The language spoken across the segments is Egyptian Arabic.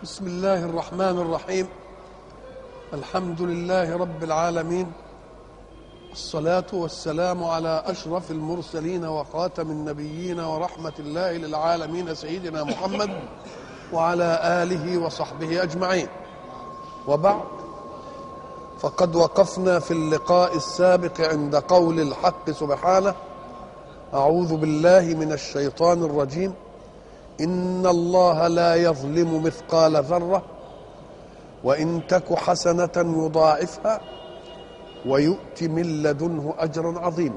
بسم الله الرحمن الرحيم الحمد لله رب العالمين الصلاة والسلام على أشرف المرسلين وخاتم النبيين ورحمة الله للعالمين سيدنا محمد وعلى آله وصحبه أجمعين وبعد فقد وقفنا في اللقاء السابق عند قول الحق سبحانه أعوذ بالله من الشيطان الرجيم إن الله لا يظلم مثقال ذرة وإن تك حسنة يضاعفها ويؤت من لدنه أجرا عظيما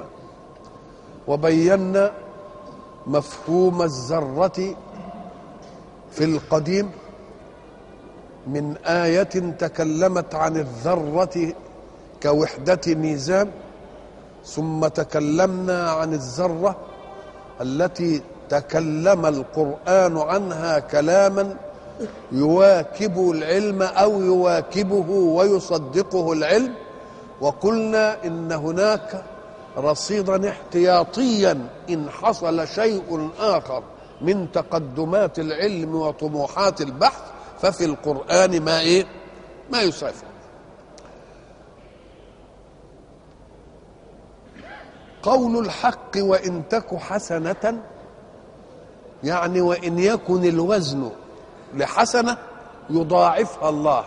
وبينا مفهوم الذرة في القديم من آية تكلمت عن الذرة كوحدة ميزان ثم تكلمنا عن الذرة التي تكلم القرآن عنها كلاما يواكب العلم أو يواكبه ويصدقه العلم وقلنا إن هناك رصيدا احتياطيا إن حصل شيء آخر من تقدمات العلم وطموحات البحث ففي القرآن ما إيه ما يسعف قول الحق وإن تك حسنة يعني وإن يكن الوزن لحسنة يضاعفها الله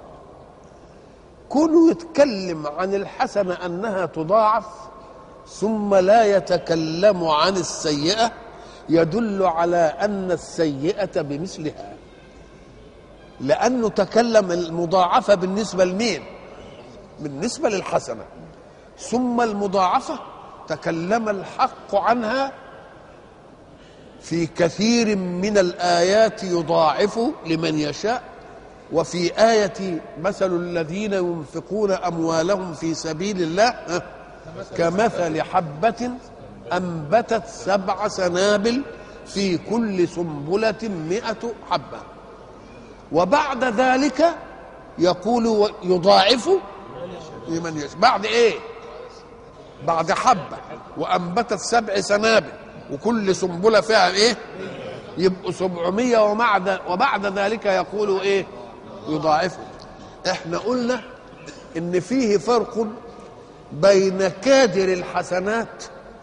كونه يتكلم عن الحسنة أنها تضاعف ثم لا يتكلم عن السيئة يدل على أن السيئة بمثلها لأنه تكلم المضاعفة بالنسبة لمين بالنسبة للحسنة ثم المضاعفة تكلم الحق عنها في كثير من الآيات يضاعف لمن يشاء وفي آية مثل الذين ينفقون أموالهم في سبيل الله كمثل حبة أنبتت سبع سنابل في كل سنبلة مئة حبة وبعد ذلك يقول يضاعف لمن يشاء بعد ايه بعد حبة وأنبتت سبع سنابل وكل سنبلة فيها ايه يبقوا سبعمية وبعد, وبعد ذلك يقول ايه يضاعفه احنا قلنا ان فيه فرق بين كادر الحسنات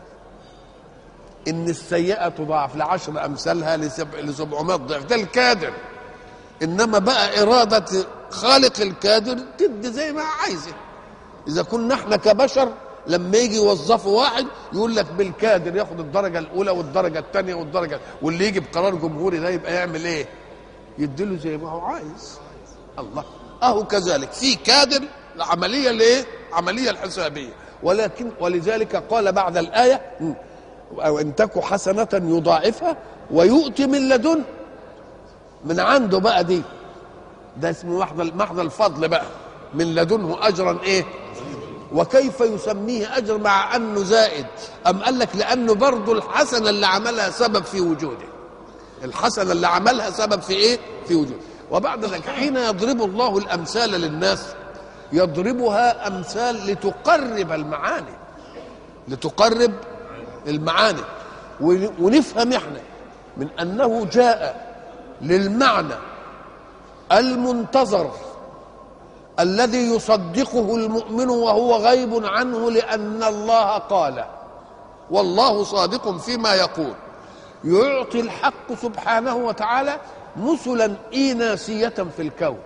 ان السيئة تضاعف لعشر امثالها لسبعمائة ضعف ده الكادر انما بقى ارادة خالق الكادر تدي زي ما عايزه اذا كنا احنا كبشر لما يجي يوظفوا واحد يقول لك بالكادر ياخد الدرجه الاولى والدرجه الثانيه والدرجه واللي يجي بقرار جمهوري ده يبقى يعمل ايه؟ يديله زي ما هو عايز الله اهو كذلك في كادر العمليه الايه؟ عمليه الحسابيه ولكن ولذلك قال بعد الايه او ان تك حسنه يضاعفها ويؤتي من لدن من عنده بقى دي ده اسمه محض محض الفضل بقى من لدنه اجرا ايه؟ وكيف يسميه اجر مع انه زائد ام قال لك لانه برضه الحسنه اللي عملها سبب في وجوده الحسنه اللي عملها سبب في ايه في وجوده وبعد ذلك حين يضرب الله الامثال للناس يضربها امثال لتقرب المعاني لتقرب المعاني ونفهم احنا من انه جاء للمعنى المنتظر الذي يصدقه المؤمن وهو غيب عنه لأن الله قال والله صادق فيما يقول يعطي الحق سبحانه وتعالى مثلا إيناسية في الكون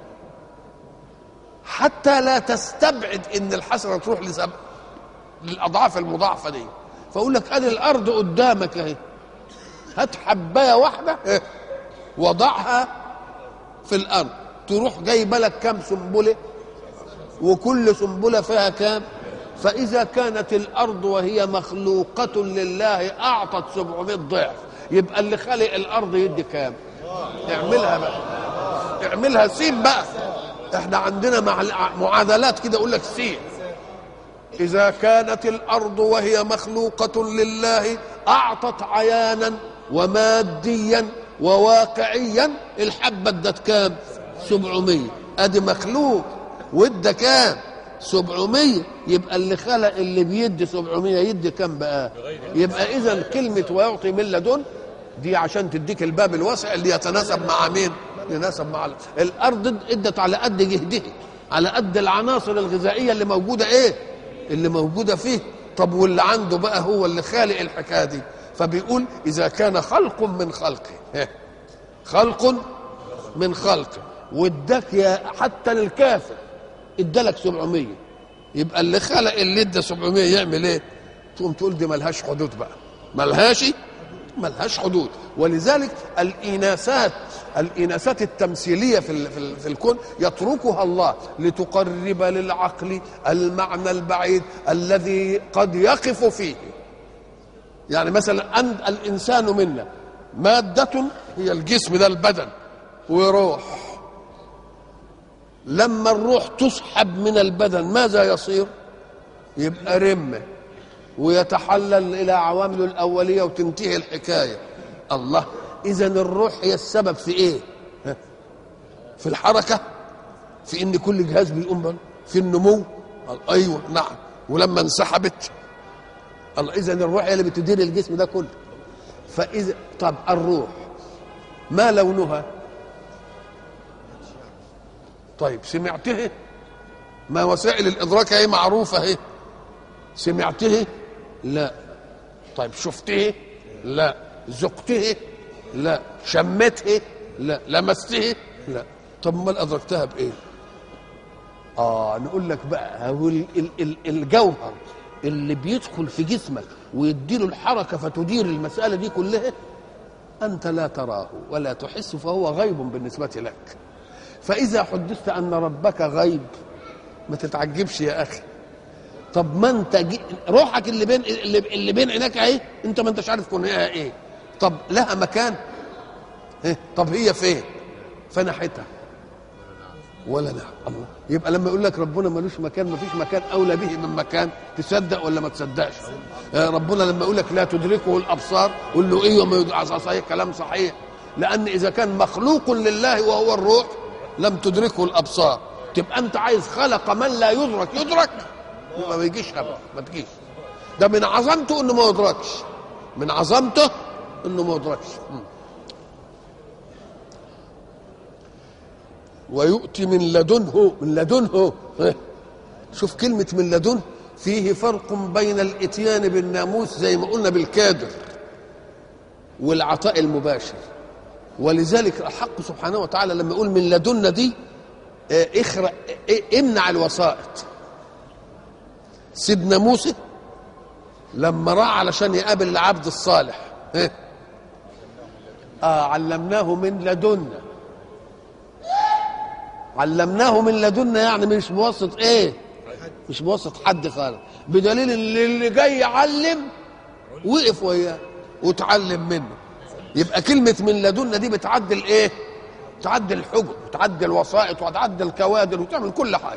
حتى لا تستبعد ان الحسنه تروح لسبب للاضعاف المضاعفه دي فاقول لك ادي الارض قدامك اهي هات حبايه واحده وضعها في الارض تروح جايبه لك كام سنبله وكل سنبلة فيها كام فإذا كانت الأرض وهي مخلوقة لله أعطت 700 ضعف يبقى اللي خلق الأرض يدي كام اعملها بقى اعملها سين بقى احنا عندنا مع معادلات كده يقول لك سين إذا كانت الأرض وهي مخلوقة لله أعطت عيانا وماديا وواقعيا الحبة ادت كام 700 ادي مخلوق وادى كام 700 يبقى اللي خلق اللي بيدي 700 يدي كام بقى يبقى اذا كلمه ويعطي من لدن دي عشان تديك الباب الواسع اللي يتناسب مع مين يناسب مع ال- الارض ادت على قد جهده على قد العناصر الغذائيه اللي موجوده ايه اللي موجوده فيه طب واللي عنده بقى هو اللي خالق الحكايه دي فبيقول اذا كان خلق من خلقه إيه؟ خلق من خلقه واداك يا حتى للكافر ادالك 700 يبقى اللي خلق اللي ادى 700 يعمل ايه؟ تقوم تقول دي ملهاش حدود بقى ملهاش ملهاش حدود ولذلك الإناسات الإناسات التمثيلية في, ال- في, ال- في الكون يتركها الله لتقرب للعقل المعنى البعيد الذي قد يقف فيه يعني مثلا أن الإنسان منا مادة هي الجسم ده البدن وروح لما الروح تسحب من البدن ماذا يصير يبقى رمه ويتحلل الى عوامله الاوليه وتنتهي الحكايه الله اذا الروح هي السبب في ايه ها؟ في الحركه في ان كل جهاز بيقوم بل- في النمو قال ايوه نعم ولما انسحبت الله اذا الروح هي اللي بتدير الجسم ده كله فاذا طب الروح ما لونها طيب سمعته ما وسائل الادراك هي معروفه اهي سمعته لا طيب شفته لا ذقته لا شمته لا لمسته لا طب امال ادركتها بايه اه نقول لك بقى هو ال- ال- ال- الجوهر اللي بيدخل في جسمك ويديله الحركه فتدير المساله دي كلها انت لا تراه ولا تحس فهو غيب بالنسبه لك فاذا حدثت ان ربك غيب ما تتعجبش يا اخي طب ما انت جي... روحك اللي بين اللي, اللي بين عينيك اهي انت ما انتش عارف كونها ايه طب لها مكان إيه؟ طب هي فين فنحتها ولا نعم الله يبقى لما يقول لك ربنا ملوش مكان ما فيش مكان اولى به من مكان تصدق ولا ما تصدقش آه ربنا لما يقول لك لا تدركه الابصار قول له ايه وما يدعى صحيح كلام صحيح لان اذا كان مخلوق لله وهو الروح لم تدركه الابصار تبقى انت عايز خلق من لا يدرك يدرك ما بيجيش ابدا ما تجيش ده من عظمته انه ما يدركش من عظمته انه ما يدركش م. ويؤتي من لدنه من لدنه ها. شوف كلمة من لدنه فيه فرق بين الاتيان بالناموس زي ما قلنا بالكادر والعطاء المباشر ولذلك الحق سبحانه وتعالى لما يقول من لدنا دي اه، اخرق اه، امنع الوسائط سيدنا موسى لما راح علشان يقابل العبد الصالح اه آه علمناه من لدنا علمناه من لدنا يعني مش بواسطة ايه مش بواسطة حد خالص بدليل اللي, اللي جاي يعلم وقف وياه وتعلم منه يبقى كلمة من لدنا دي بتعدل ايه تعدل الحجج وتعدل الوسائط وتعدل الكوادر وتعمل كل حاجة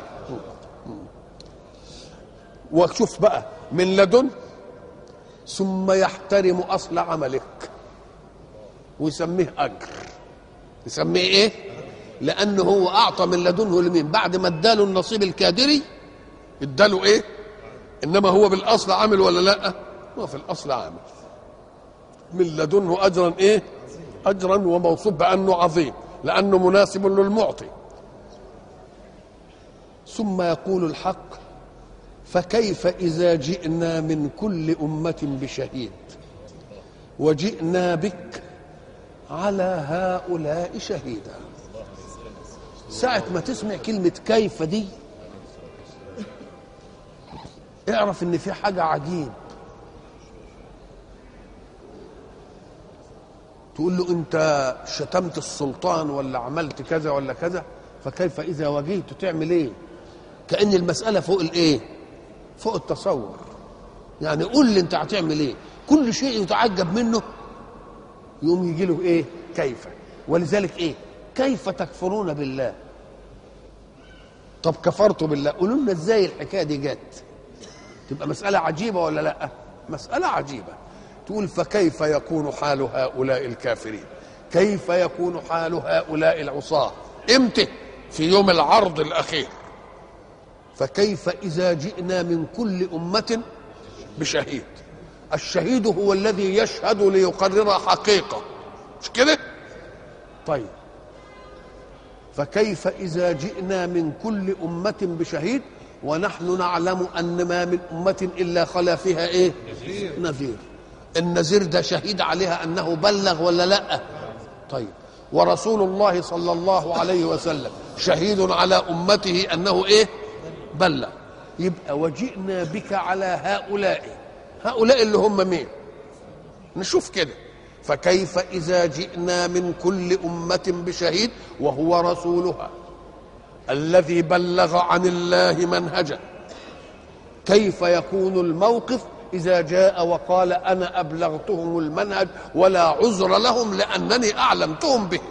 وشوف بقى من لدن ثم يحترم اصل عملك ويسميه اجر يسميه ايه لانه هو اعطى من لدنه لمين بعد ما اداله النصيب الكادري اداله ايه انما هو بالاصل عامل ولا لا هو في الاصل عامل من لدنه اجرا ايه اجرا وموصوف بانه عظيم لانه مناسب للمعطي ثم يقول الحق فكيف اذا جئنا من كل امه بشهيد وجئنا بك على هؤلاء شهيدا ساعة ما تسمع كلمة كيف دي اعرف ان في حاجة عجيب تقول له انت شتمت السلطان ولا عملت كذا ولا كذا فكيف اذا واجهت تعمل ايه كأن المسألة فوق الايه فوق التصور يعني قول لي انت هتعمل ايه كل شيء يتعجب منه يقوم يجي له ايه كيف ولذلك ايه كيف تكفرون بالله طب كفرتوا بالله قولوا لنا ازاي الحكايه دي جت تبقى مساله عجيبه ولا لا مساله عجيبه تقول فكيف يكون حال هؤلاء الكافرين كيف يكون حال هؤلاء العصاه امتى في يوم العرض الاخير فكيف اذا جئنا من كل امه بشهيد الشهيد هو الذي يشهد ليقرر حقيقه مش كده طيب فكيف إذا جئنا من كل أمة بشهيد ونحن نعلم أن ما من أمة إلا خلا فيها إيه نذير, نذير. النذير ده شهيد عليها أنه بلغ ولا لا طيب ورسول الله صلى الله عليه وسلم شهيد على أمته أنه إيه بلغ يبقى وجئنا بك على هؤلاء هؤلاء اللي هم مين نشوف كده فكيف إذا جئنا من كل أمة بشهيد وهو رسولها الذي بلغ عن الله منهجا كيف يكون الموقف إذا جاء وقال أنا أبلغتهم المنهج ولا عذر لهم لأنني أعلمتهم به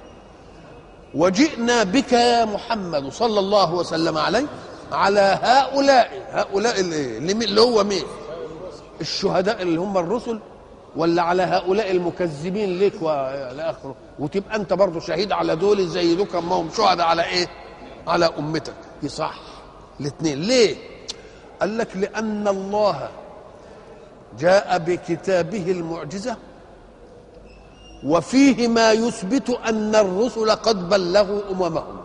وجئنا بك يا محمد صلى الله وسلم عليه على هؤلاء هؤلاء اللي, اللي هو مين الشهداء اللي هم الرسل ولا على هؤلاء المكذبين لك والى اخره وتبقى انت برضه شهيد على دول زي دوك ما هم شهداء على ايه على امتك يصح الاثنين ليه قال لك لان الله جاء بكتابه المعجزه وفيه ما يثبت ان الرسل قد بلغوا اممهم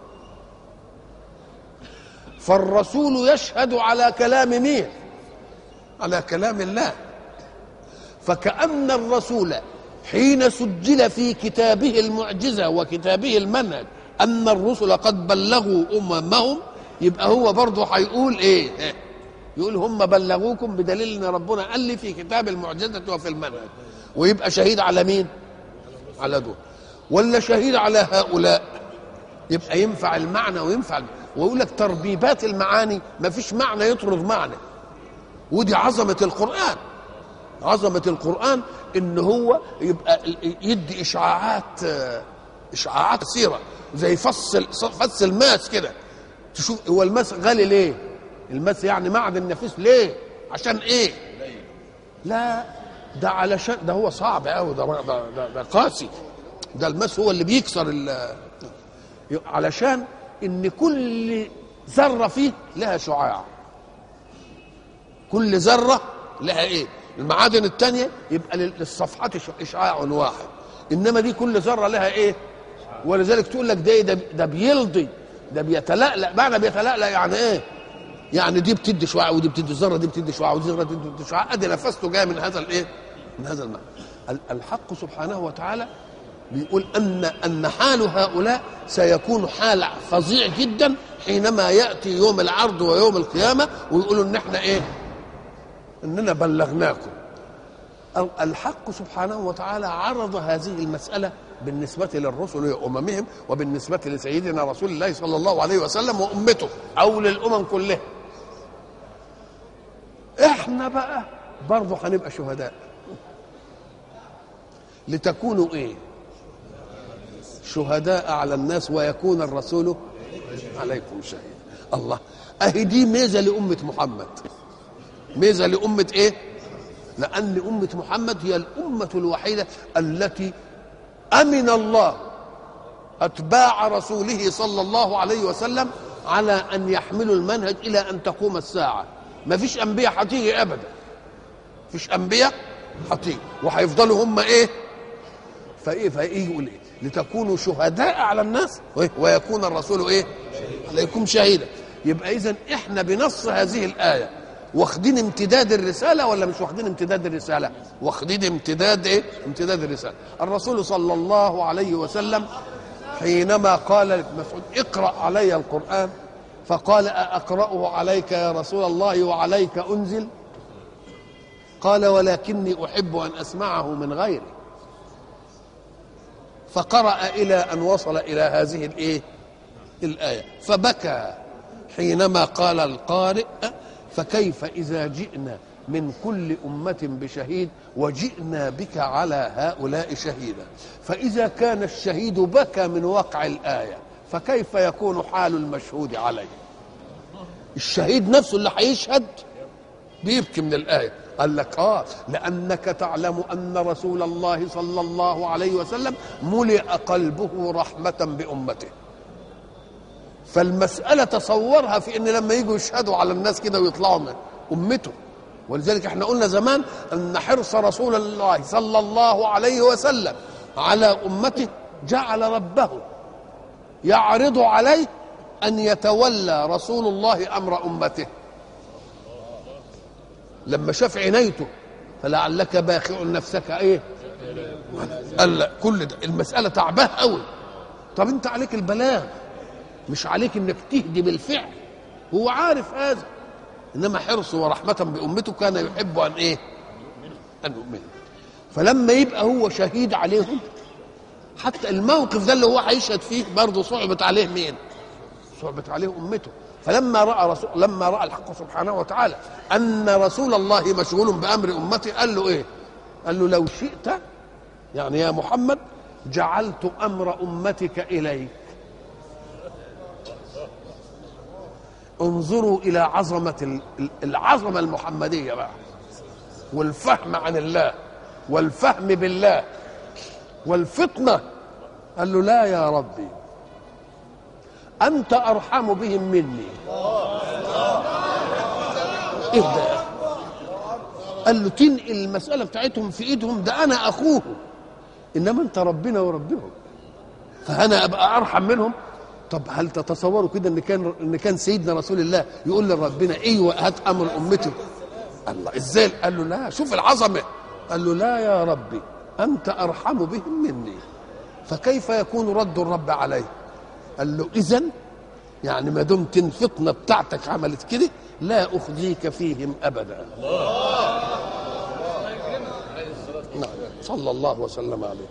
فالرسول يشهد على كلام مين على كلام الله فكأن الرسول حين سجل في كتابه المعجزة وكتابه المنهج أن الرسل قد بلغوا أممهم يبقى هو برضه هيقول إيه يقول هم بلغوكم بدليل ان ربنا قال لي في كتاب المعجزه وفي المنهج ويبقى شهيد على مين على دول ولا شهيد على هؤلاء يبقى ينفع المعنى وينفع ويقول لك تربيبات المعاني ما فيش معنى يطرد معنى ودي عظمه القران عظمه القران ان هو يبقى يدي اشعاعات اشعاعات كثيره زي فص فص الماس كده تشوف هو الماس غالي ليه الماس يعني معدن نفيس ليه عشان ايه لا ده علشان ده هو صعب قوي ده, ده, ده, ده قاسي ده الماس هو اللي بيكسر ال علشان ان كل ذره فيه لها شعاع كل ذره لها ايه المعادن الثانيه يبقى للصفحات اشعاع واحد انما دي كل ذره لها ايه ولذلك تقول لك ده ده, ده بيلضي ده بيتلألأ معنى بيتلألأ يعني ايه يعني دي بتدي شعاع ودي بتدي ذره دي بتدي شعاع ودي ذره بتدي شعاع ادي نفسته جايه من هذا الايه من هذا المعنى الحق سبحانه وتعالى بيقول ان ان حال هؤلاء سيكون حال فظيع جدا حينما ياتي يوم العرض ويوم القيامه ويقولوا ان احنا ايه اننا بلغناكم الحق سبحانه وتعالى عرض هذه المساله بالنسبة للرسل وأممهم وبالنسبة لسيدنا رسول الله صلى الله عليه وسلم وأمته أو للأمم كلها احنا بقى برضه هنبقى شهداء لتكونوا ايه شهداء على الناس ويكون الرسول عليكم شهيد الله اهي دي ميزه لامه محمد ميزه لامه ايه لان امه محمد هي الامه الوحيده التي امن الله اتباع رسوله صلى الله عليه وسلم على ان يحملوا المنهج الى ان تقوم الساعه ما فيش انبياء هتيجي ابدا فيش انبياء هتيجي وهيفضلوا هم ايه فايه فايه يقول ايه لتكونوا شهداء على الناس ويكون الرسول ايه عليكم شهيدا يبقى اذا احنا بنص هذه الايه واخدين امتداد الرساله ولا مش واخدين امتداد الرساله واخدين امتداد ايه امتداد الرساله الرسول صلى الله عليه وسلم حينما قال مسعود اقرا علي القران فقال أقرأه عليك يا رسول الله وعليك أنزل قال ولكني أحب أن أسمعه من غيري فقرأ إلى أن وصل إلى هذه الإيه الآية فبكى حينما قال القارئ فكيف إذا جئنا من كل أمة بشهيد وجئنا بك على هؤلاء شهيدا فإذا كان الشهيد بكى من وقع الآية فكيف يكون حال المشهود عليه الشهيد نفسه اللي هيشهد بيبكي من الآية قال لك آه لأنك تعلم أن رسول الله صلى الله عليه وسلم ملئ قلبه رحمة بأمته فالمسألة تصورها في أن لما يجوا يشهدوا على الناس كده ويطلعوا من أمته ولذلك احنا قلنا زمان أن حرص رسول الله صلى الله عليه وسلم على أمته جعل ربه يعرض عليه ان يتولى رسول الله امر امته لما شاف عنايته فلعلك باخع نفسك ايه قال لا كل ده المساله تعباه قوي طب انت عليك البلاغ مش عليك انك تهدي بالفعل هو عارف هذا انما حرصه ورحمه بامته كان يحب ان ايه ان يؤمن فلما يبقى هو شهيد عليهم حتى الموقف ده اللي هو هيشهد فيه برضه صعبت عليه مين صعبت عليه امته فلما راى رسول لما راى الحق سبحانه وتعالى ان رسول الله مشغول بامر امته قال له ايه قال له لو شئت يعني يا محمد جعلت امر امتك اليك انظروا الى عظمه العظمه المحمديه بقى والفهم عن الله والفهم بالله والفطنه قال له لا يا ربي انت ارحم بهم مني ايه ده قال له تنقل المساله بتاعتهم في ايدهم ده انا اخوه انما انت ربنا وربهم فانا ابقى ارحم منهم طب هل تتصوروا كده ان كان ان كان سيدنا رسول الله يقول لربنا ايوه هات امر امتي الله ازاي قال له لا شوف العظمه قال له لا يا ربي انت ارحم بهم مني فكيف يكون رد الرب عليه قال له اذا يعني ما دمت الفطنه بتاعتك عملت كده لا اخزيك فيهم ابدا نعم صلى الله وسلم عليه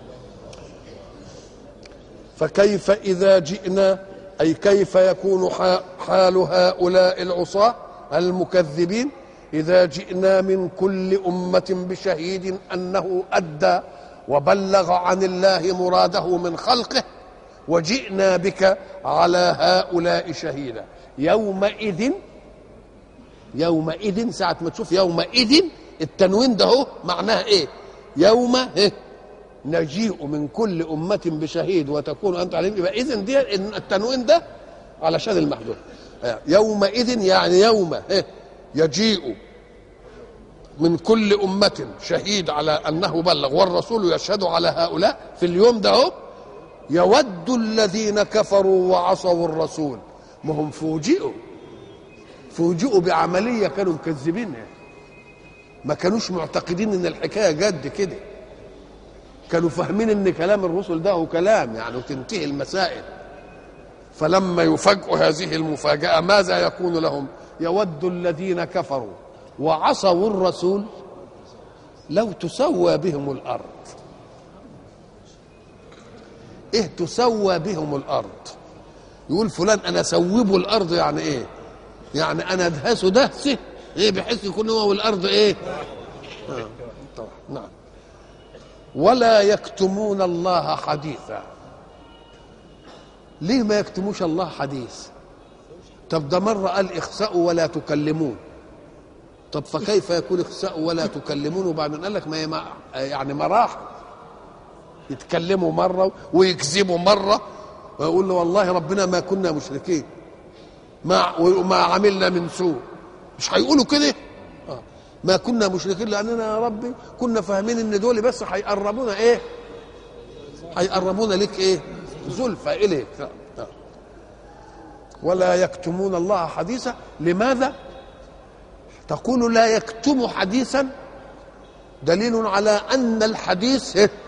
فكيف اذا جئنا اي كيف يكون حال هؤلاء العصاه المكذبين اذا جئنا من كل امه بشهيد انه ادى وبلغ عن الله مراده من خلقه وجئنا بك على هؤلاء شهيدا يومئذ يومئذ ساعة ما تشوف يومئذ التنوين ده هو معناه ايه يوم إيه؟ نجيء من كل أمة بشهيد وتكون أنت عليهم يبقى إذن دي التنوين ده علشان المحذوف يومئذ يعني يوم إيه؟ يجيء من كل أمة شهيد على أنه بلغ والرسول يشهد على هؤلاء في اليوم ده هو يود الذين كفروا وعصوا الرسول ما هم فوجئوا فوجئوا بعملية كانوا مكذبينها ما كانوش معتقدين ان الحكاية جد كده كانوا فاهمين ان كلام الرسل ده هو كلام يعني وتنتهي المسائل فلما يفاجئوا هذه المفاجأة ماذا يكون لهم يود الذين كفروا وعصوا الرسول لو تسوى بهم الأرض ايه تسوى بهم الارض يقول فلان انا سوبه الارض يعني ايه يعني انا ادهسه دهسه ايه بحيث يكون هو والارض ايه آه. طبعا نعم ولا يكتمون الله حديثا ليه ما يكتموش الله حديث طب ده مرة قال اخسأوا ولا تكلمون طب فكيف يكون اخسأوا ولا تكلمون وبعدين قال لك ما يعني مراحل يتكلموا مرة ويكذبوا مرة ويقول له والله ربنا ما كنا مشركين ما ما عملنا من سوء مش هيقولوا كده آه. ما كنا مشركين لاننا يا ربي كنا فاهمين ان دول بس هيقربونا ايه هيقربونا لك ايه زلفى اليك آه. ولا يكتمون الله حديثا لماذا تقول لا يكتم حديثا دليل على ان الحديث إيه؟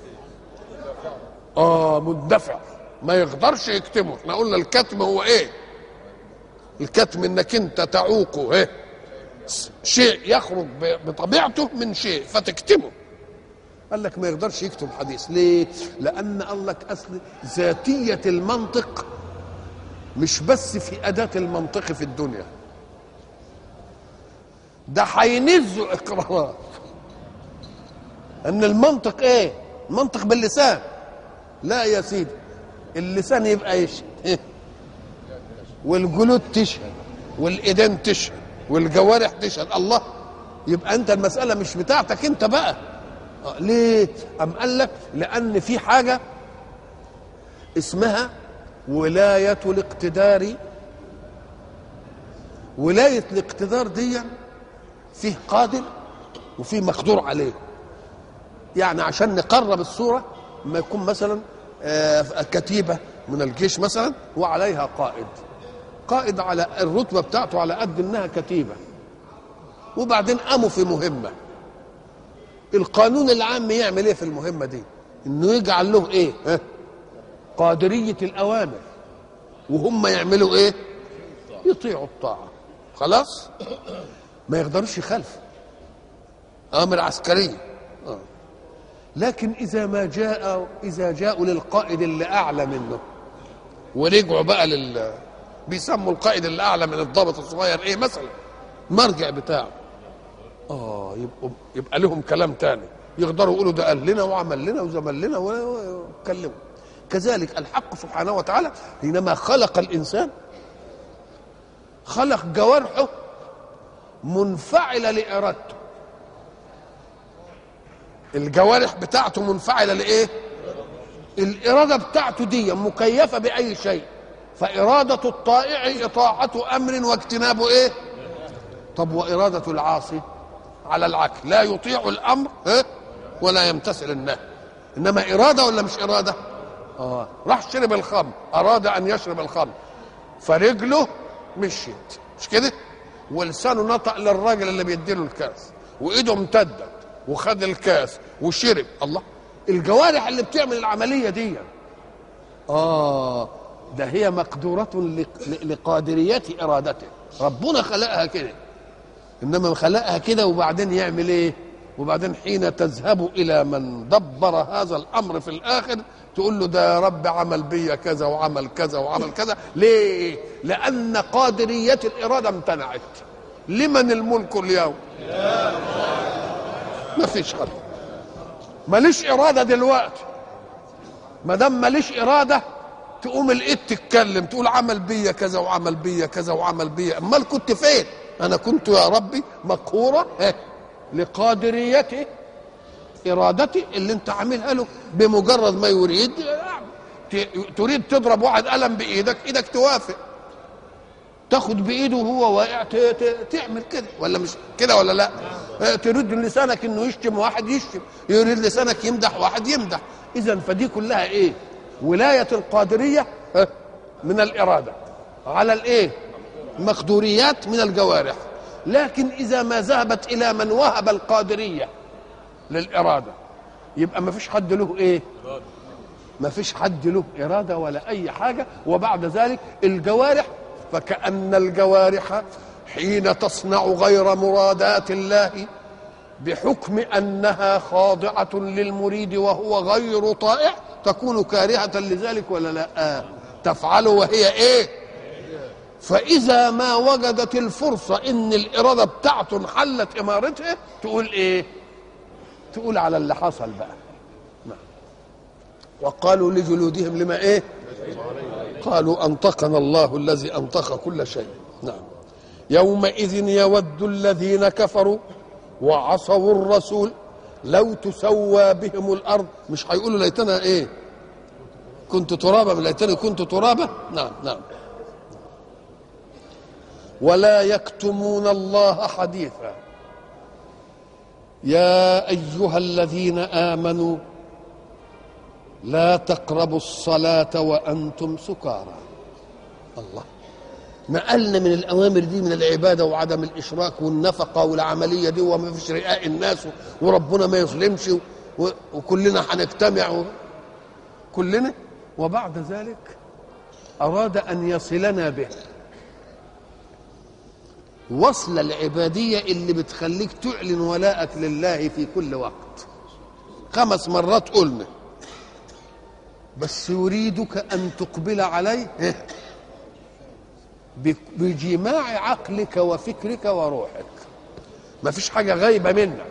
اه مندفع ما يقدرش يكتمه احنا قلنا الكتم هو ايه الكتم انك انت تعوقه ايه شيء يخرج بطبيعته من شيء فتكتمه قال لك ما يقدرش يكتب حديث ليه لان قال لك اصل ذاتيه المنطق مش بس في اداه المنطق في الدنيا ده هينزوا اقرارات ان المنطق ايه المنطق باللسان لا يا سيدي اللسان يبقى يشهد والجلود تشهد والايدين تشهد والجوارح تشهد الله يبقى انت المساله مش بتاعتك انت بقى ليه ام قال لك لان في حاجه اسمها ولايه الاقتدار ولايه الاقتدار دي فيه قادر وفيه مقدور عليه يعني عشان نقرب الصوره ما يكون مثلا كتيبة من الجيش مثلا وعليها قائد قائد على الرتبه بتاعته على قد انها كتيبه وبعدين قاموا في مهمه القانون العام يعمل ايه في المهمه دي انه يجعل له ايه ها؟ قادريه الاوامر وهم يعملوا ايه يطيعوا الطاعه خلاص ما يقدروش يخالفوا امر عسكريه آه. لكن اذا ما جاء اذا جاءوا للقائد اللي اعلى منه ورجعوا بقى لل بيسموا القائد اللي اعلى من الضابط الصغير ايه مثلا مرجع بتاعه اه يبقوا يبقى لهم كلام تاني يقدروا يقولوا ده قال لنا وعمل لنا وزمل لنا وكلموا كذلك الحق سبحانه وتعالى حينما خلق الانسان خلق جوارحه منفعله لارادته الجوارح بتاعته منفعله لايه الاراده بتاعته دي مكيفه باي شيء فاراده الطائع اطاعه امر واجتناب ايه طب واراده العاصي على العكس لا يطيع الامر ها ولا يمتثل النهي انما اراده ولا مش اراده اه راح شرب الخمر اراد ان يشرب الخمر فرجله مشيت مش كده ولسانه نطق للراجل اللي بيديله الكاس وايده امتدت وخد الكاس وشرب الله الجوارح اللي بتعمل العمليه دي اه ده هي مقدورة لقادرية إرادته ربنا خلقها كده إنما خلقها كده وبعدين يعمل إيه وبعدين حين تذهب إلى من دبر هذا الأمر في الآخر تقول له ده يا رب عمل بيا كذا وعمل كذا وعمل كذا ليه لأن قادرية الإرادة امتنعت لمن الملك اليوم ما فيش حد ماليش إرادة دلوقتي ما دام ماليش إرادة تقوم الايد تتكلم تقول عمل بيا كذا وعمل بيا كذا وعمل بيا امال كنت فين انا كنت يا ربي مقهوره اه لقادريتي ارادتي اللي انت عاملها له بمجرد ما يريد تريد تضرب واحد قلم بايدك ايدك توافق تاخد بايده وهو واقع تعمل كده ولا مش كده ولا لا اه تريد لسانك انه يشتم واحد يشتم يريد لسانك يمدح واحد يمدح اذا فدي كلها ايه ولاية القادرية من الإرادة على الإيه مقدوريات من الجوارح لكن إذا ما ذهبت إلى من وهب القادرية للإرادة يبقى ما فيش حد له إيه ما فيش حد له إرادة ولا أي حاجة وبعد ذلك الجوارح فكأن الجوارح حين تصنع غير مرادات الله بحكم أنها خاضعة للمريد وهو غير طائع تكون كارهة لذلك ولا لا آه. تفعل وهي ايه فإذا ما وجدت الفرصة إن الإرادة بتاعته انحلت إمارتها تقول إيه تقول على اللي حصل بقى نعم. وقالوا لجلودهم لما إيه قالوا أنطقنا الله الذي أنطق كل شيء نعم يومئذ يود الذين كفروا وعصوا الرسول لو تسوى بهم الارض مش هيقولوا ليتنا ايه كنت ترابا ليتني كنت ترابا نعم نعم ولا يكتمون الله حديثا يا ايها الذين امنوا لا تقربوا الصلاه وانتم سكارى الله نقلنا من الاوامر دي من العباده وعدم الاشراك والنفقه والعمليه دي وما فيش رئاء الناس وربنا ما يظلمش وكلنا هنجتمع كلنا وبعد ذلك اراد ان يصلنا به وصل العباديه اللي بتخليك تعلن ولاءك لله في كل وقت خمس مرات قلنا بس يريدك ان تقبل عليه بجماع عقلك وفكرك وروحك ما فيش حاجة غايبة منك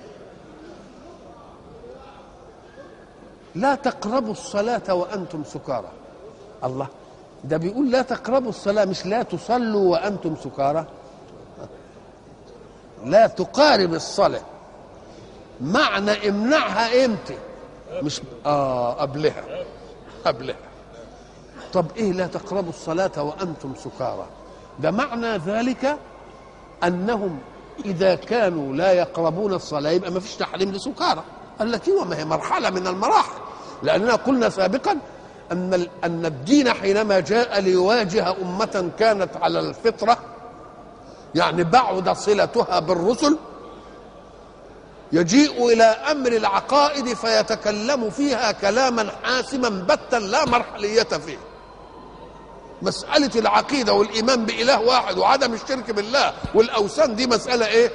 لا تقربوا الصلاة وأنتم سكارى الله ده بيقول لا تقربوا الصلاة مش لا تصلوا وأنتم سكارى لا تقارب الصلاة معنى امنعها امتى مش اه قبلها قبلها طب ايه لا تقربوا الصلاة وانتم سكارى ده معنى ذلك انهم اذا كانوا لا يقربون الصلاة يبقى ما فيش تحريم لسكارى قال لك ايوه ما هي مرحلة من المراحل لاننا قلنا سابقا أن ال- أن الدين حينما جاء ليواجه أمة كانت على الفطرة يعني بعد صلتها بالرسل يجيء إلى أمر العقائد فيتكلم فيها كلاما حاسما بتا لا مرحلية فيه مسألة العقيدة والإيمان بإله واحد وعدم الشرك بالله والأوثان دي مسألة إيه؟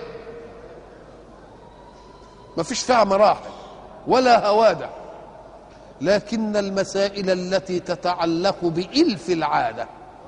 ما فيش فيها مراحل ولا هوادة لكن المسائل التي تتعلق بإلف العادة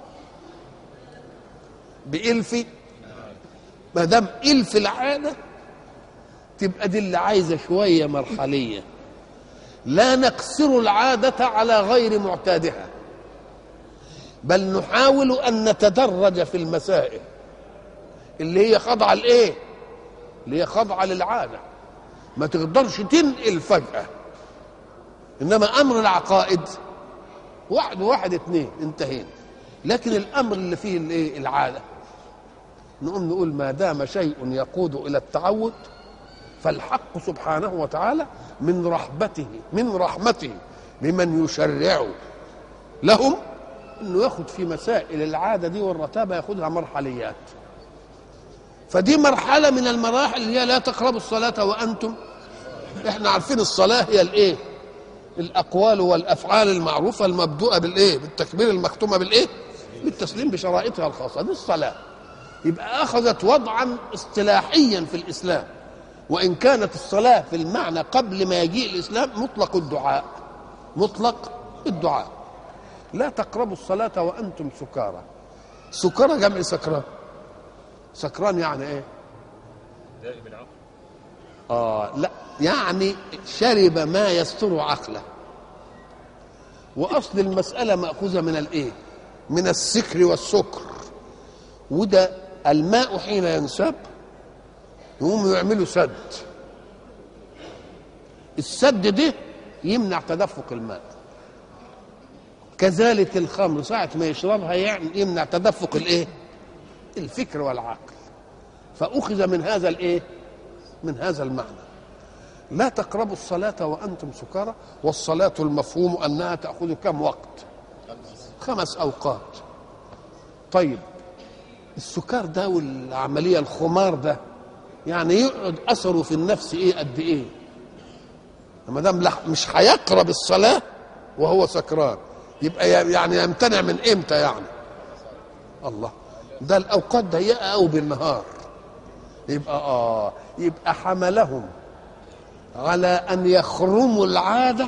بإلف ما دام إلف العادة تبقى دي اللي عايزة شوية مرحلية لا نقصر العادة على غير معتادها بل نحاول أن نتدرج في المسائل اللي هي خاضعة لإيه؟ اللي هي خاضعة للعادة ما تقدرش تنقل فجأة إنما أمر العقائد واحد وواحد اتنين انتهينا لكن الأمر اللي فيه الإيه؟ العادة نقوم نقول ما دام شيء يقود إلى التعود فالحق سبحانه وتعالى من رحمته من رحمته بمن يشرع لهم انه ياخد في مسائل العاده دي والرتابه ياخدها مرحليات فدي مرحله من المراحل اللي هي لا تقربوا الصلاه وانتم احنا عارفين الصلاه هي الايه الاقوال والافعال المعروفه المبدوءه بالايه بالتكبير المختومه بالايه بالتسليم بشرائطها الخاصه دي الصلاه يبقى اخذت وضعا اصطلاحيا في الاسلام وان كانت الصلاه في المعنى قبل ما يجيء الاسلام مطلق الدعاء مطلق الدعاء لا تقربوا الصلاه وانتم سكارى سكارى جمع سكران سكران يعني ايه دائم العقل اه لا يعني شرب ما يستر عقله واصل المساله ماخوذه من الايه من السكر والسكر وده الماء حين ينساب يقوموا يعملوا سد السد ده يمنع تدفق الماء كذلك الخمر ساعة ما يشربها يعني يمنع تدفق الايه الفكر والعقل فأخذ من هذا الايه من هذا المعنى لا تقربوا الصلاة وأنتم سكارى والصلاة المفهوم أنها تأخذ كم وقت خمس أوقات طيب السكر ده والعملية الخمار ده يعني يقعد أثره في النفس إيه قد إيه ما دام لح- مش هيقرب الصلاة وهو سكران يبقى ي- يعني يمتنع من إمتى يعني الله ده الأوقات ضيقة أوي بالنهار يبقى آه يبقى حملهم على أن يخرموا العادة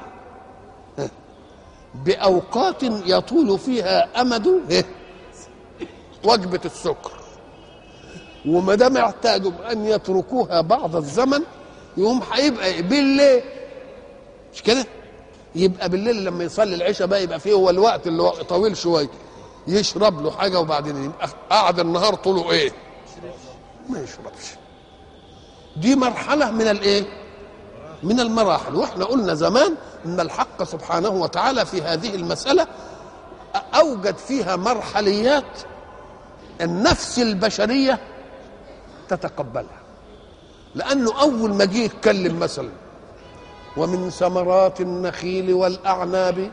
بأوقات يطول فيها أمد وجبة السكر وما دام احتاجوا أن يتركوها بعض الزمن يقوم هيبقى إيه؟ بالليل مش كده؟ يبقى بالليل لما يصلي العشاء بقى يبقى فيه هو الوقت اللي هو طويل شويه يشرب له حاجه وبعدين يبقى قعد النهار طوله ايه؟ ما يشربش دي مرحله من الايه؟ من المراحل واحنا قلنا زمان ان الحق سبحانه وتعالى في هذه المساله اوجد فيها مرحليات النفس البشريه تتقبلها لانه اول ما جه يتكلم مثلا ومن ثمرات النخيل والاعناب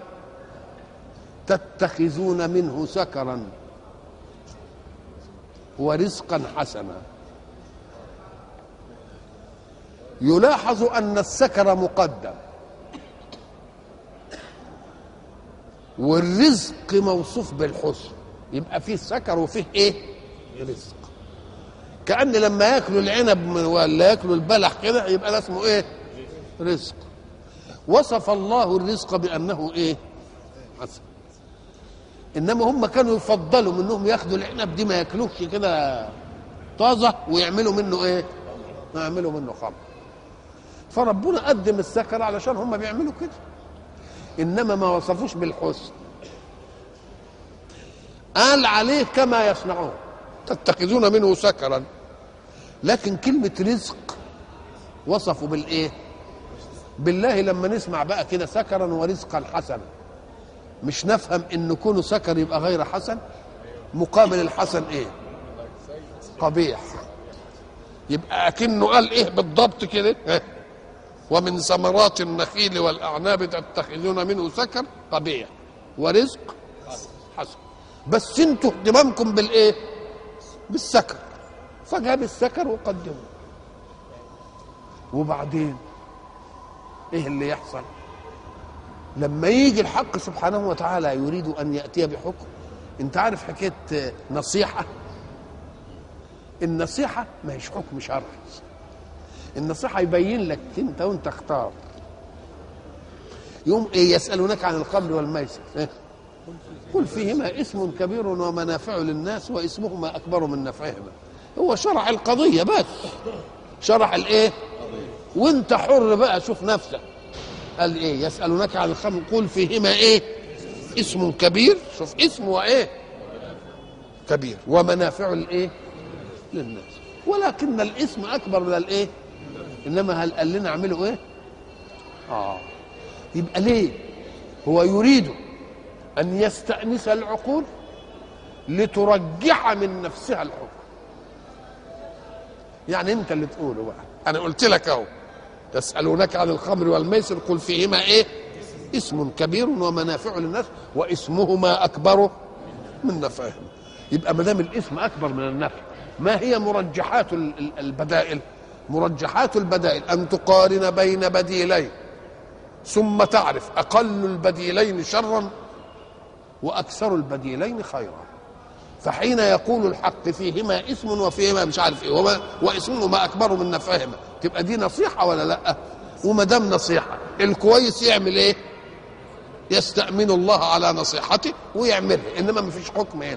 تتخذون منه سكرا ورزقا حسنا يلاحظ ان السكر مقدم والرزق موصوف بالحسن يبقى فيه سكر وفيه ايه رزق كأن لما ياكلوا العنب من- ولا ياكلوا البلح كده يبقى ده اسمه ايه رزق وصف الله الرزق بأنه ايه حسن انما هم كانوا يفضلوا منهم ياخدوا العنب دي ما ياكلوش كده طازه ويعملوا منه ايه يعملوا منه خمر فربنا قدم السكر علشان هم بيعملوا كده انما ما وصفوش بالحسن قال عليه كما يصنعون تتخذون منه سكرا لكن كلمة رزق وصفوا بالايه بالله لما نسمع بقى كده سكرا ورزقا حسنا مش نفهم ان كونه سكر يبقى غير حسن مقابل الحسن ايه قبيح يبقى اكنه قال ايه بالضبط كده ها؟ ومن ثمرات النخيل والاعناب تتخذون منه سكر قبيح ورزق حسن بس انتوا اهتمامكم بالايه بالسكر فجاب السكر وقدمه وبعدين ايه اللي يحصل لما يجي الحق سبحانه وتعالى يريد ان ياتي بحكم انت عارف حكايه نصيحه النصيحه ما هيش حكم شرعي النصيحه يبين لك انت وانت اختار يوم ايه يسالونك عن الخمر والميسر إيه؟ قل فيهما اسم كبير ومنافع للناس واسمهما اكبر من نفعهما هو شرع القضيه بس شرح الايه وانت حر بقى شوف نفسك قال ايه يسالونك عن الخمر قل فيهما ايه اسم كبير شوف اسم وايه كبير ومنافع الايه للناس ولكن الاسم اكبر من الايه انما هل قال لنا اعملوا ايه اه يبقى ليه هو يريد ان يستانس العقول لترجح من نفسها الحكم يعني انت اللي تقوله بقى انا قلت لك اهو يسالونك عن الخمر والميسر قل فيهما ايه اسم كبير ومنافع للناس واسمهما اكبر من نفعهما يبقى ما دام الاسم اكبر من النفع ما هي مرجحات ال- ال- البدائل مرجحات البدائل ان تقارن بين بديلين ثم تعرف اقل البديلين شرا واكثر البديلين خيرا فحين يقول الحق فيهما اسم وفيهما مش عارف ايه وما واسمهما اكبر من نفعهما تبقى دي نصيحه ولا لا وما دام نصيحه الكويس يعمل ايه يستأمن الله على نصيحته ويعملها انما ما فيش حكم هنا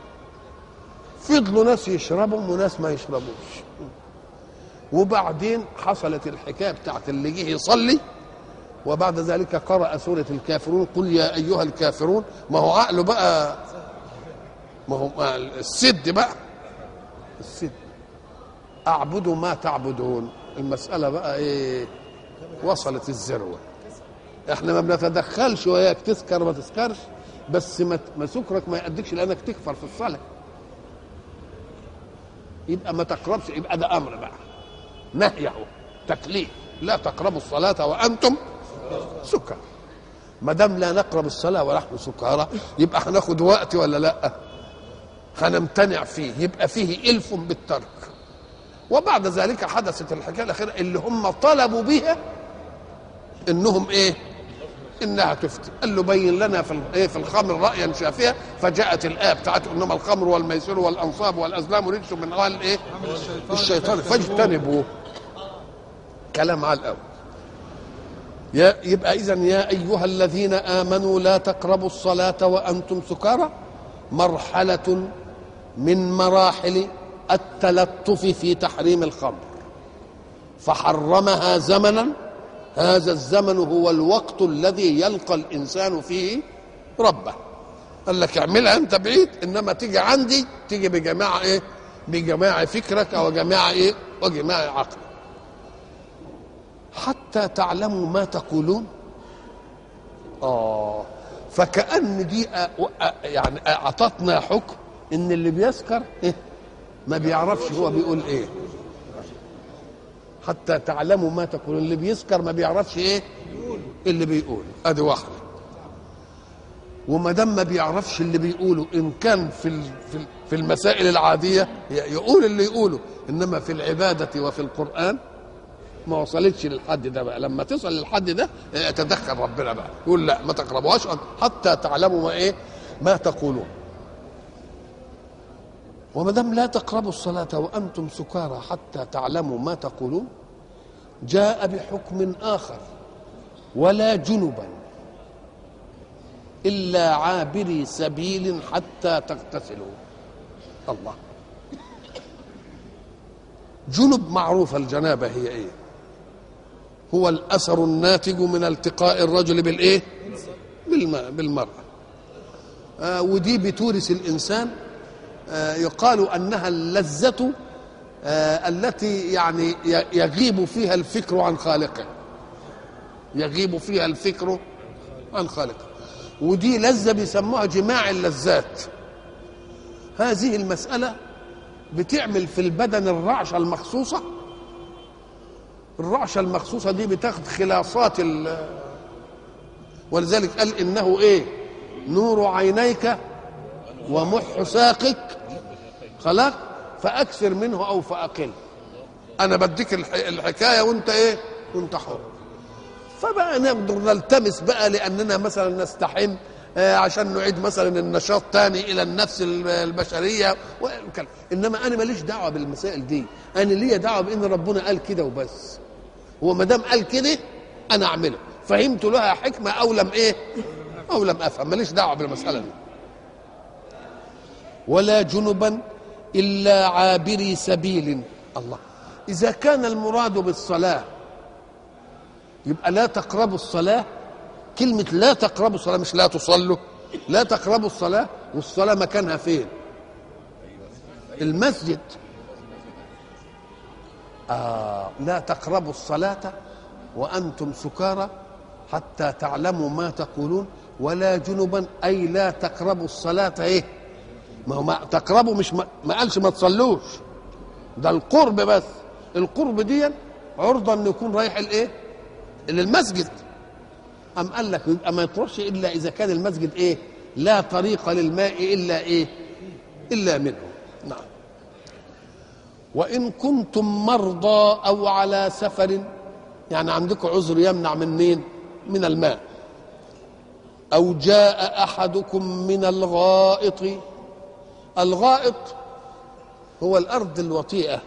فضلوا ناس يشربوا وناس ما يشربوش وبعدين حصلت الحكايه بتاعت اللي جه يصلي وبعد ذلك قرأ سورة الكافرون قل يا أيها الكافرون ما هو عقله بقى ما هو ما السد بقى السد أعبد ما تعبدون المسألة بقى إيه وصلت الذروة احنا ما بنتدخلش وياك تسكر ما تسكرش بس ما ما سكرك ما يأديكش لأنك تكفر في الصلاة يبقى ما تقربش يبقى ده أمر بقى نهي اهو تكليف لا تقربوا الصلاة وأنتم سكر ما دام لا نقرب الصلاة ونحن سكارى يبقى هناخد وقت ولا لا هنمتنع فيه يبقى فيه إلف بالترك وبعد ذلك حدثت الحكاية الأخيرة اللي هم طلبوا بها إنهم إيه انها تفتي قال له بين لنا في ايه في الخمر رايا شافيا فجاءت الايه بتاعت انما الخمر والميسر والانصاب والازلام رجس من عمل الايه الشيطان فاجتنبوه كلام على الاول يا يبقى اذا يا ايها الذين امنوا لا تقربوا الصلاه وانتم سكارى مرحله من مراحل التلطف في تحريم الخمر فحرمها زمنا هذا الزمن هو الوقت الذي يلقى الانسان فيه ربه قال لك اعملها انت بعيد انما تيجي عندي تيجي بجماعه ايه بجماعه فكرك او جماعه ايه وجماعه عقلك حتى تعلموا ما تقولون اه فكأن دي أ- أ- يعني اعطتنا حكم ان اللي بيسكر إيه؟ ما بيعرفش هو بيقول ايه حتى تعلموا ما تقولون اللي بيسكر ما بيعرفش ايه اللي بيقول ادي واحده وما دام ما بيعرفش اللي بيقوله ان كان في ال- في ال- في المسائل العاديه ي- يقول اللي يقوله انما في العباده وفي القران ما وصلتش للحد ده بقى لما تصل للحد ده يتدخل ربنا بقى يقول لا ما تقربوهاش حتى تعلموا ما ايه ما تقولون وما دام لا تقربوا الصلاة وأنتم سكارى حتى تعلموا ما تقولون جاء بحكم آخر ولا جنبا إلا عابري سبيل حتى تغتسلوا الله جنب معروفة الجنابة هي إيه هو الأثر الناتج من التقاء الرجل بالإيه بالم- بالمرأة آه ودي بتورث الإنسان آه، يقال انها اللذه آه، التي يعني ي- يغيب فيها الفكر عن خالقه يغيب فيها الفكر عن خالقه ودي لذه بيسموها جماع اللذات هذه المساله بتعمل في البدن الرعشه المخصوصه الرعشه المخصوصه دي بتاخد خلاصات ال ولذلك قال انه ايه نور عينيك ومح ساقك خلاص فاكثر منه او فاقل انا بديك الح- الحكايه وانت ايه وانت حر فبقى نقدر نلتمس بقى لاننا مثلا نستحم آه، عشان نعيد مثلا النشاط تاني الى النفس ال- البشريه والكلام. انما انا ماليش دعوه بالمسائل دي انا ليا دعوه بان ربنا قال كده وبس هو ما دام قال كده انا اعمله فهمت لها حكمه او لم ايه او لم افهم ماليش دعوه بالمساله دي ولا جنبا الا عابري سبيل الله اذا كان المراد بالصلاه يبقى لا تقربوا الصلاه كلمه لا تقربوا الصلاه مش لا تصلوا لا تقربوا الصلاه والصلاه مكانها فين المسجد آه لا تقربوا الصلاة وأنتم سكارى حتى تعلموا ما تقولون ولا جنبا أي لا تقربوا الصلاة إيه ما هو ما تقربوا مش ما, ما قالش ما تصلوش ده القرب بس القرب دي عرضة أن يكون رايح الإيه للمسجد أم قال لك يبقى ما يطرش إلا إذا كان المسجد إيه لا طريق للماء إلا إيه إلا منه نعم وإن كنتم مرضى أو على سفر يعني عندكم عذر يمنع من مين؟ من الماء أو جاء أحدكم من الغائط الغائط هو الأرض الوطيئة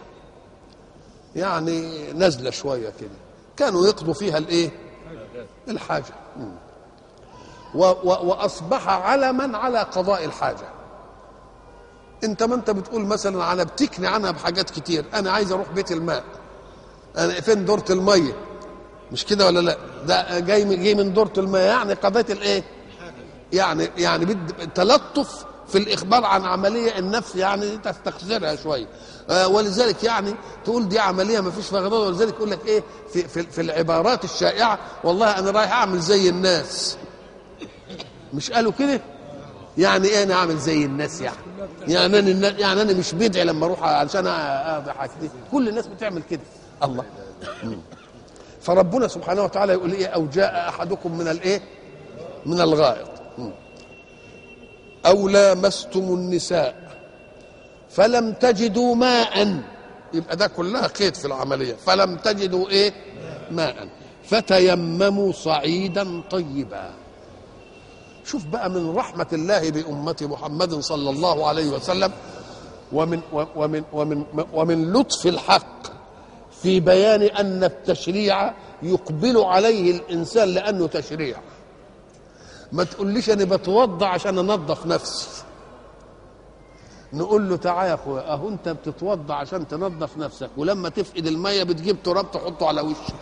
يعني نزلة شوية كده كانوا يقضوا فيها الإيه؟ الحاجة مم. و و وأصبح علما على قضاء الحاجة انت ما انت بتقول مثلا انا بتكني عنها بحاجات كتير انا عايز اروح بيت الماء انا فين دورة المية مش كده ولا لا ده جاي من جاي من دورة المية يعني قضيت الايه يعني يعني بد تلطف في الاخبار عن عمليه النفس يعني تستخسرها شويه آه ولذلك يعني تقول دي عمليه ما فيش فيها غضاضه ولذلك يقول لك ايه في, في, في العبارات الشائعه والله انا رايح اعمل زي الناس مش قالوا كده يعني ايه انا اعمل زي الناس يعني يعني انا يعني انا مش بدعي لما اروح علشان اقضي حاجتي كل الناس بتعمل كده الله مم. فربنا سبحانه وتعالى يقول ايه او جاء احدكم من الايه من الغائط مم. او لامستم النساء فلم تجدوا ماء يبقى ده كلها قيد في العمليه فلم تجدوا ايه ماء فتيمموا صعيدا طيبا شوف بقى من رحمة الله بأمة محمد صلى الله عليه وسلم ومن ومن ومن ومن لطف الحق في بيان أن التشريع يقبل عليه الإنسان لأنه تشريع ما تقوليش أنا بتوضع عشان أنظف نفسي نقول له تعالى يا اخويا اهو انت بتتوضع عشان تنظف نفسك ولما تفقد الميه بتجيب تراب تحطه على وشك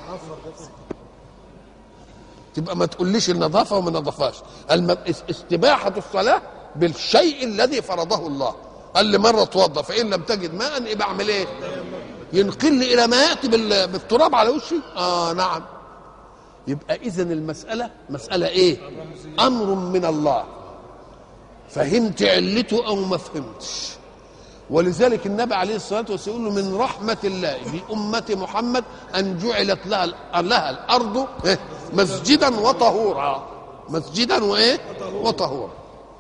تبقى ما تقوليش النظافه وما نظفاش الم... استباحه الصلاه بالشيء الذي فرضه الله قال لي مره اتوضى فان لم تجد ماء يبقى اعمل ايه؟ ينقل لي الى ما ياتي بال... بالتراب على وشي؟ اه نعم يبقى اذا المساله مساله ايه؟ امر من الله فهمت علته او ما فهمتش ولذلك النبي عليه الصلاه والسلام يقول له من رحمه الله بامه محمد ان جعلت لها لها الارض إيه؟ مسجدا وطهورا مسجدا وايه وطهورا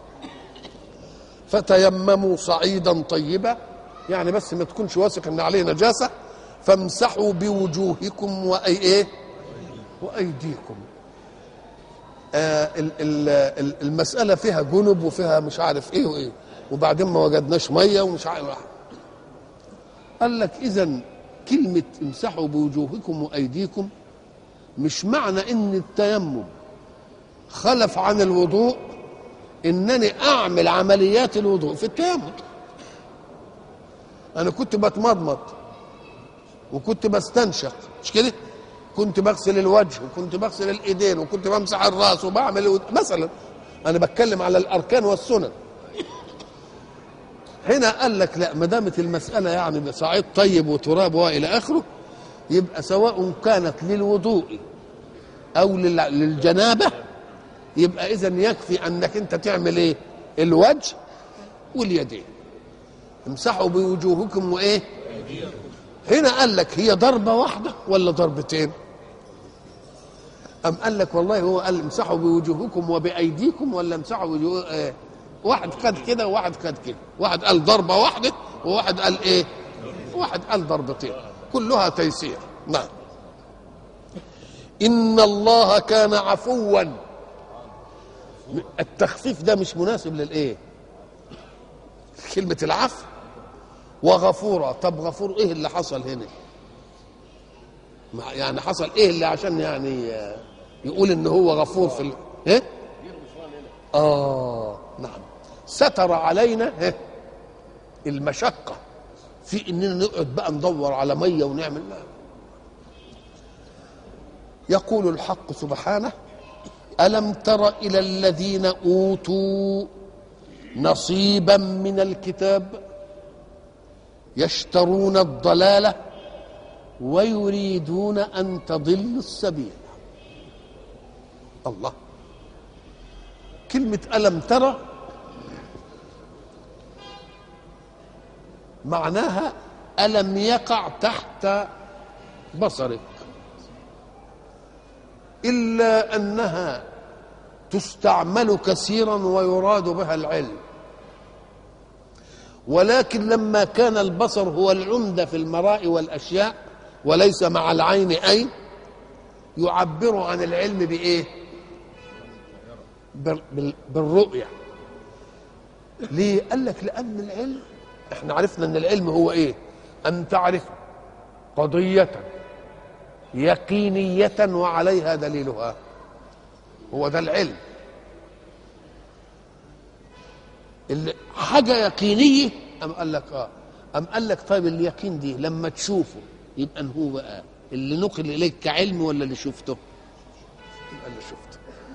فتيمموا صعيدا طيبا يعني بس ما تكونش واثق ان عليه نجاسه فامسحوا بوجوهكم واي ايه وايديكم آه ال- ال- المساله فيها جنب وفيها مش عارف ايه وايه وبعدين ما وجدناش ميه ومش عارف قال لك اذا كلمه امسحوا بوجوهكم وايديكم مش معنى ان التيمم خلف عن الوضوء انني اعمل عمليات الوضوء في التيمم انا كنت بتمضمض وكنت بستنشق مش كده كنت بغسل الوجه وكنت بغسل الايدين وكنت بمسح الراس وبعمل مثلا انا بتكلم على الاركان والسنن هنا قال لك لا ما دامت المساله يعني بصعيد طيب وتراب والى اخره يبقى سواء كانت للوضوء او لل- للجنابه يبقى اذا يكفي انك انت تعمل ايه الوجه واليدين امسحوا بوجوهكم وايه هنا قال لك هي ضربه واحده ولا ضربتين أم قال لك والله هو قال امسحوا بوجوهكم وبأيديكم ولا امسحوا بوجوه آه واحد خد كده وواحد خد كده واحد قال ضربة واحدة وواحد قال إيه واحد قال ضربتين كلها تيسير نعم إن الله كان عفوا التخفيف ده مش مناسب للإيه كلمة العفو وغفورا طب غفور إيه اللي حصل هنا ما- يعني حصل إيه اللي عشان يعني آه، يقول إن هو غفور في ال... إيه؟ آه نعم ستر علينا إيه؟ المشقة في إننا نقعد بقى ندور على مية ونعمل ما. يقول الحق سبحانه ألم تر إلى الذين أوتوا نصيبا من الكتاب يشترون الضلالة ويريدون أن تضلوا السبيل الله كلمة ألم ترى معناها ألم يقع تحت بصرك إلا أنها تستعمل كثيرا ويراد بها العلم ولكن لما كان البصر هو العمدة في المراء والأشياء وليس مع العين أين يعبر عن العلم بإيه بال- بال- بالرؤية ليه قال لك لأن العلم احنا عرفنا ان العلم هو ايه ان تعرف قضية يقينية وعليها دليلها هو ده العلم اللي حاجة يقينية أم قال لك اه أم قال لك طيب اليقين دي لما تشوفه يبقى إن هو بقى اللي نقل إليك كعلم ولا اللي شفته يبقى اللي شفته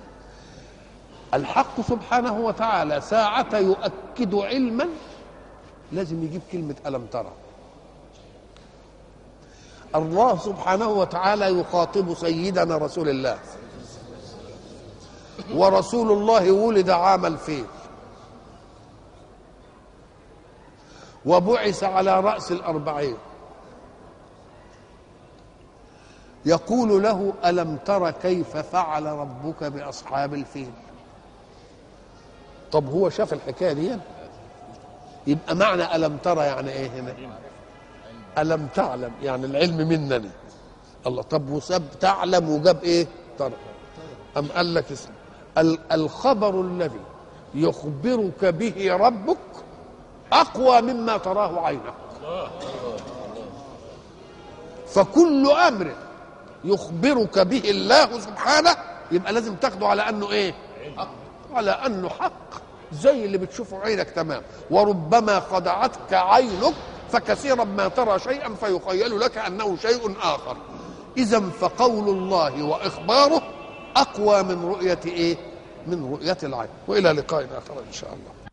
الحق سبحانه وتعالى ساعة يؤكد علما لازم يجيب كلمة ألم ترى الله سبحانه وتعالى يخاطب سيدنا رسول الله ورسول الله ولد عام الفيل وبعث على رأس الأربعين يقول له ألم تر كيف فعل ربك بأصحاب الفيل طب هو شاف الحكاية دي يبقى معنى ألم ترى يعني إيه هنا ألم تعلم يعني العلم منني الله طب وساب تعلم وجاب إيه ترى أم قال لك اسم ال- الخبر الذي يخبرك به ربك أقوى مما تراه عينك فكل أمر يخبرك به الله سبحانه يبقى لازم تاخده على أنه إيه على أنه حق زي اللي بتشوفه عينك تمام وربما خدعتك عينك فكثيرا ما ترى شيئا فيخيل لك أنه شيء آخر إذا فقول الله وإخباره أقوى من رؤية إيه من رؤية العين وإلى لقاء آخر إن شاء الله